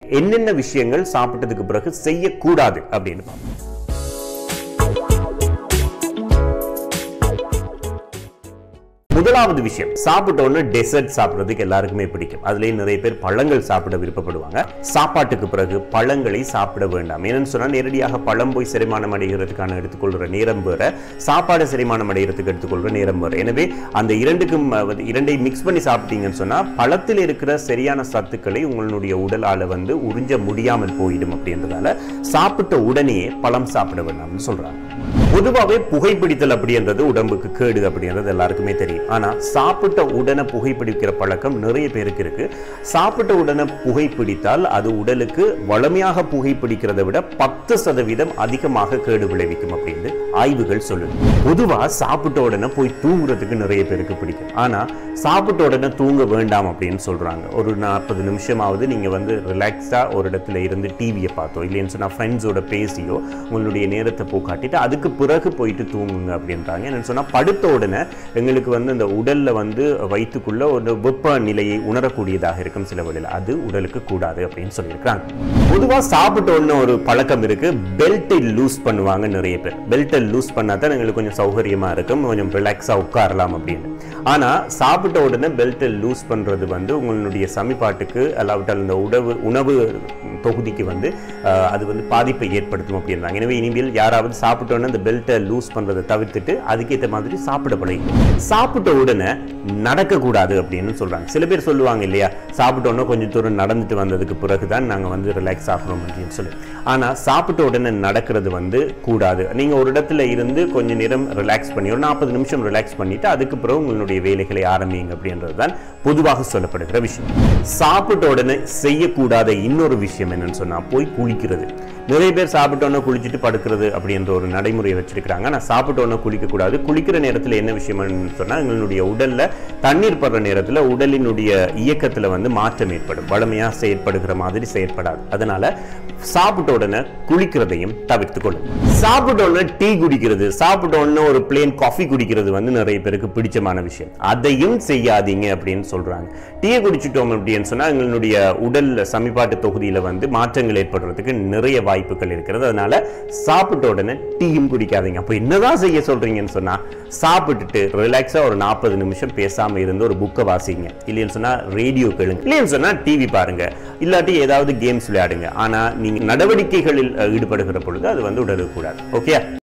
என்னென்ன விஷயங்கள் சாப்பிட்டதுக்கு பிறகு செய்யக்கூடாது அப்படின்னு பார்ப்போம் முதலாவது விஷயம் சாப்பிட்ட உடனே டெசர்ட் சாப்பிட்றதுக்கு எல்லாருக்குமே பிடிக்கும் அதுலேயும் நிறைய பேர் பழங்கள் சாப்பிட விருப்பப்படுவாங்க சாப்பாட்டுக்கு பிறகு பழங்களை சாப்பிட வேண்டாம் ஏன்னு சொன்னால் நேரடியாக பழம் போய் செரிமானம் அடைகிறதுக்கான எடுத்துக்கொள்கிற நேரம் வேற சாப்பாடு செரிமானம் அடைகிறதுக்கு எடுத்துக்கொள்கிற நேரம் வேற எனவே அந்த இரண்டுக்கும் அஹ், வந்து இரண்டை மிக்ஸ் பண்ணி சாப்பிட்டீங்கன்னு சொன்னால் பழத்தில் இருக்கிற சரியான சத்துக்களை உங்களுடைய உடலால வந்து உறிஞ்ச முடியாமல் போயிடும் அப்படின்றதால சாப்பிட்ட உடனேயே பழம் சாப்பிட வேண்டாம்னு சொல்றாங்க பொதுவாகவே புகைப்பிடித்தல் அப்படின்றது உடம்புக்கு கேடு அப்படின்றது எல்லாருக்குமே தெரியும் ஆனா சாப்பிட்ட உடனே புகைப்பிடிக்கிற பழக்கம் நிறைய பேருக்கு இருக்கு சாப்பிட்ட உடனே புகைப்பிடித்தால் அது உடலுக்கு வளமையாக புகைப்பிடிக்கிறதை விட பத்து சதவீதம் அதிகமாக கேடு விளைவிக்கும் அப்படின்னு ஆய்வுகள் சொல்லுது பொதுவா சாப்பிட்ட உடனே போய் தூங்குறதுக்கு நிறைய பேருக்கு பிடிக்கும் ஆனா சாப்பிட்ட உடனே தூங்க வேண்டாம் அப்படின்னு சொல்றாங்க ஒரு நாற்பது நிமிஷமாவது நீங்க வந்து ரிலாக்ஸா ஒரு இடத்துல இருந்து டிவியை பார்த்தோ இல்லைன்னு சொன்னா ஃப்ரெண்ட்ஸோட பேசியோ உங்களுடைய நேரத்தை போக்காட்டிட்டு அதுக்கு பிறகு போயிட்டு தூங்குங்க அப்படின்றாங்க என்னன்னு சொன்னா படுத்த உடனே எங்களுக்கு வந்து அந்த உடல்ல வந்து வயிற்றுக்குள்ள ஒரு வெப்ப நிலையை உணரக்கூடியதாக இருக்கும் சில வழியில் அது உடலுக்கு கூடாது அப்படின்னு சொல்லியிருக்காங்க பொதுவா சாப்பிட்ட உடனே ஒரு பழக்கம் இருக்கு பெல்ட்டை லூஸ் பண்ணுவாங்க நிறைய பேர் பெல்ட்டை லூஸ் பண்ணா தான் எங்களுக்கு கொஞ்சம் சௌகரியமா இருக்கும் கொஞ்சம் ரிலாக்ஸா உட்காரலாம் அப்படின்னு ஆனா சாப்பிட்ட உடனே பெல்ட்டை லூஸ் பண்றது வந்து உங்களுடைய சமிபாட்டுக்கு அல்லாவிட்டால் இந்த உணவு உணவு தொகுதிக்கு வந்து அஹ், அது வந்து பாதிப்பை ஏற்படுத்தும் அப்படின்றாங்க எனவே இனிமேல் யாராவது சாப்பிட்ட உடனே அந்த பெல்ட்டை லூஸ் பண்றதை தவிர்த்துட்டு அதுக்கேற்ற மாதிரி சாப்பிட பழகி சாப்பிட்ட உடனே நடக்கக்கூடாது அப்படின்னு சொல்றாங்க சில பேர் சொல்லுவாங்க இல்லையா சாப்பிட்ட உடனே கொஞ்சம் தூரம் நடந்துட்டு வந்ததுக்கு பிறகு தான் நாங்கள் வந்து ரிலாக்ஸ் ஆகணும் அப்படின்னு சொல்லி ஆனா சாப்பிட்ட உடனே நடக்கிறது வந்து கூடாது நீங்க ஒரு இடத்துல இருந்து கொஞ்ச நேரம் ரிலாக்ஸ் பண்ணி ஒரு நாற்பது நிமிஷம் ரிலாக்ஸ் பண்ணிட்டு அதுக்கு பிறகு உங்களுடைய வேலைகளை ஆரம்பிங்க அப்படின்றது தான் பொதுவாக சொல்லப்படுகிற விஷயம் சாப்பிட்ட உடனே செய்யக்கூடாத இன்னொரு விஷயம் என்னன்னு சொன்னா போய் குளிக்கிறது நிறைய பேர் சாப்பிட்ட உடனே குளிச்சுட்டு படுக்கிறது அப்படின்ற ஒரு நடைமுறையை வச்சிருக்கிறாங்க ஆனால் சாப்பிட்ட உடனே குளிக்க கூடாது குளிக்கிற நேரத்தில் என்ன விஷயம்னு சொன்னா எங்களுடைய உடல்ல தண்ணீர் படுற நேரத்துல உடலினுடைய இயக்கத்துல வந்து மாற்றம் ஏற்படும் வளமையா செயற்படுகிற மாதிரி செயற்படாது அதனால சாப்பிட்ட உடனே குளிக்கிறதையும் தவிர்த்துக் கொள்ளும் சாப்பிட்ட உடனே டீ குடிக்கிறது சாப்பிட்ட உடனே ஒரு பிளேன் காஃபி குடிக்கிறது வந்து நிறைய பேருக்கு பிடிச்சமான விஷயம் அதையும் செய்யாதீங்க அப்படின்னு சொல்றாங்க டீயை குடிச்சிட்டோம் அப்படின்னு சொன்னா எங்களுடைய உடல் சமிபாட்டு தொகுதியில வந்து மாற்றங்கள் ஏற்படுறதுக்கு நிறைய வாய்ப்புகள் இருக்கிறது அதனால சாப்பிட்ட உடனே டீயும் குடிக்காதீங்க அப்போ என்னதான் செய்ய சொல்றீங்கன்னு சொன்னா சாப்பிட்டுட்டு ரிலாக்ஸா ஒரு நாற்பது நிமிஷம் பேசாம இருந்து ஒரு புக்கை வாசிங்க இல்லைன்னு சொன்னா ரேடியோ கேளுங்க இல்லைன்னு சொன்னா டிவி பாருங்க இல்லாட்டி ஏதாவது கேம்ஸ் விளையாடுங்க ஆனா நீங்க நடவடிக்கைகளில் அஹ், ஈடுபடுகிற பொழுது அது வந்து உடலுக்கு கூடாது ஓகே